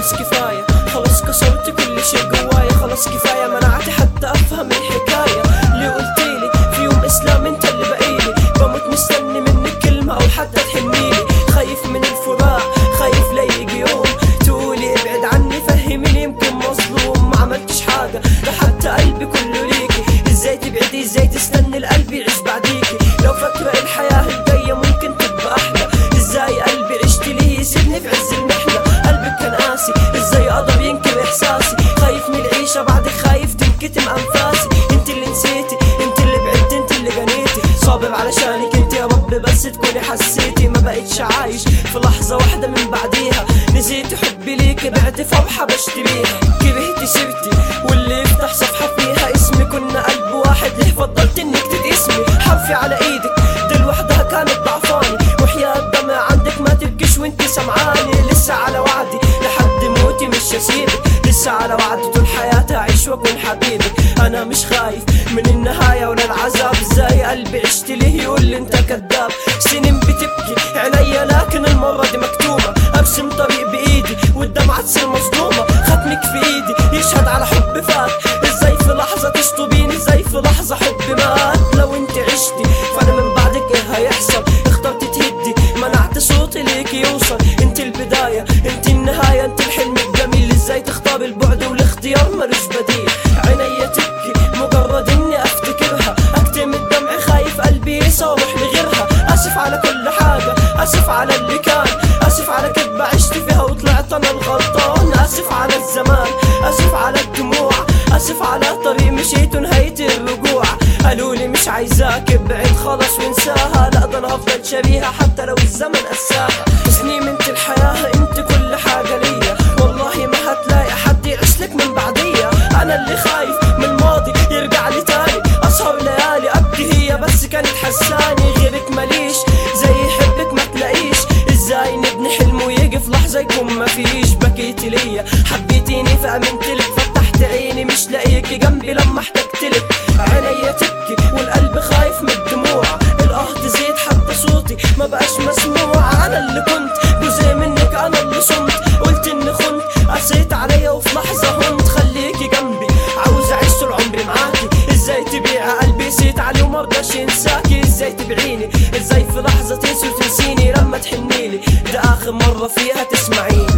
خلاص كفاية خلاص كسرت كل شيء جوايا خلاص كفاية منعت حتى افهم الحكاية ليه قلتيلي في يوم اسلام انت اللي بقيلي بموت مستني منك كلمة او حتى تحنيلي خايف من الفراق خايف لا يجي يوم تقولي ابعد عني فهميني يمكن مظلوم ما عملتش حاجة ده حتى قلبي كله ليكي ازاي تبعدي ازاي تستني القلب يعيش بعديكي لو فاكرة الحياة الجاية ممكن تبقى احلى ازاي قلبي عشت ليه يسيبني في عز المحنة قلبك كان قاسي ازاي قدر ينكر احساسي خايف من العيشة بعدك خايف تنكتم انفاسي انت اللي نسيتي انت اللي بعدت انت اللي جنيتي صابر علشانك انت يا رب بس تكوني حسيتي ما بقتش عايش في لحظة واحدة من بعديها نسيت حبي ليكي بعت فرحة بشتريها كرهتي سيرتي واللي يفتح صفحة فيها اسمي كنا قلب واحد ليه فضلت انك تتقسمي حرفي على ايدك دي لوحدها كانت ضعفاني وحياة دمع عندك ما تبكيش وانت سمعاني لسه على وعدي لحد موتي مش هسيبك لسه على وعدي طول حياتي اعيش واكون حبيبك انا مش خايف من النهاية ولا العذاب ازاي قلبي عشت ليه يقول لي انت كذاب سنين بتبكي عينيا لكن المرة دي مكتومة ارسم طريق بايدي والدمعة تصير مصدومة ختمك في ايدي يشهد على حب فات ازاي في لحظة تشطبيني ازاي في لحظة حب مات لو انت عشتي فانا من بعدك ايه هيحصل اخترت تهدي منعت صوتي ليك يوصل انت البداية انت النهاية انت الحلم الجميل ازاي تختار البعد والاختيار ملوش بديل عينيا تبكي مجرد اني افتكرها اكتم الدمع خايف قلبي يصارح لغيرها اسف على كل حاجة اسف على اللي كان اسف على كدبة عشت فيها وطلعت انا الغلطان اسف على الزمان اسف على الدموع اسف على طريق مشيت ونهاية الرجوع قالولي مش عايزاك ابعد خلاص وانساها لا ده انا هفضل شبيهة حتى لو الزمن قساها سنين انت الحياة انت كل حاجة ليا والله ما هتلاقي حد يعيش لك من بعديا انا اللي خايف من الماضي يرجع لي تاني اسهر ليالي ابكي هي بس كانت حساني غيرك ماليش زي يحبك ما تلاقيش ازاي نبني حلم ويجي في لحظة يكون مفيش بكيتي ليا حبيتيني فامنتلك فتحت عيني مش لاقيكي جنبي لما احتجتلك عينيا تبكي والقلب خايف من الدموع القهر تزيد حتى صوتي ما بقاش مسموع انا اللي كنت جزء منك انا اللي صمت قلت اني خنت قسيت عليا وفي لحظة هنت خليكي جنبي عاوز اعيش طول عمري معاكي ازاي تبيع قلبي سيت عليه ومرضاش ينساكي ازاي تبعيني ازاي في لحظة تنسي وتنسيني لما تحنيلي ده اخر مرة فيها تسمعيني